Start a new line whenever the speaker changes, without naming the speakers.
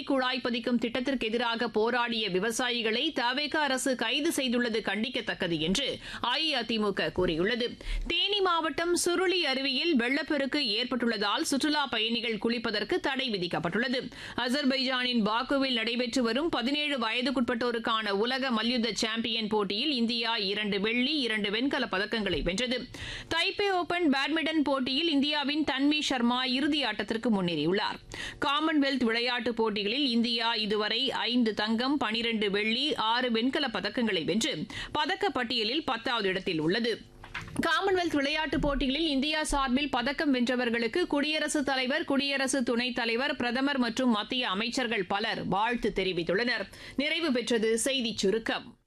குழாய் பதிக்கும் திட்டத்திற்கு எதிராக போராடிய விவசாயிகளை தவேக அரசு கைது செய்துள்ளது கண்டிக்கத்தக்கது என்று அஇஅதிமுக கூறியுள்ளது தேனி மாவட்டம் சுருளி அருவியில் வெள்ளப்பெருக்கு ஏற்பட்டுள்ளதால் சுற்றுலா பயணிகள் குளிப்பதற்கு தடை விதிக்கப்பட்டுள்ளது அசர்பைஜானின் பாக்குவில் நடைபெற்று வரும் பதினேழு வயதுக்குட்பட்டோருக்கான உலக மல்யுத்த சாம்பியன் போட்டியில் இந்தியா இரண்டு வெள்ளி இரண்டு வெண்கல பதக்கங்களை வென்றது தைப்பே ஓபன் பேட்மிண்டன் போட்டியில் இந்தியாவின் தன்வி சர்மா இறுதி ஆட்டத்திற்கு முன்னேறியுள்ளார் காமன்வெல்த் விளையாட்டுப் போட்டிகளில் இந்தியா இதுவரை ஐந்து தங்கம் பனிரண்டு வெள்ளி ஆறு வெண்கல பதக்கங்களை வென்று பதக்க பட்டியலில் பத்தாவது இடத்தில் உள்ளது காமன்வெல்த் விளையாட்டுப் போட்டிகளில் இந்தியா சார்பில் பதக்கம் வென்றவர்களுக்கு குடியரசுத் தலைவர் குடியரசு துணைத் தலைவர் பிரதமர் மற்றும் மத்திய அமைச்சர்கள் பலர் வாழ்த்து தெரிவித்துள்ளனர் நிறைவு பெற்றது செய்திச் சுருக்கம்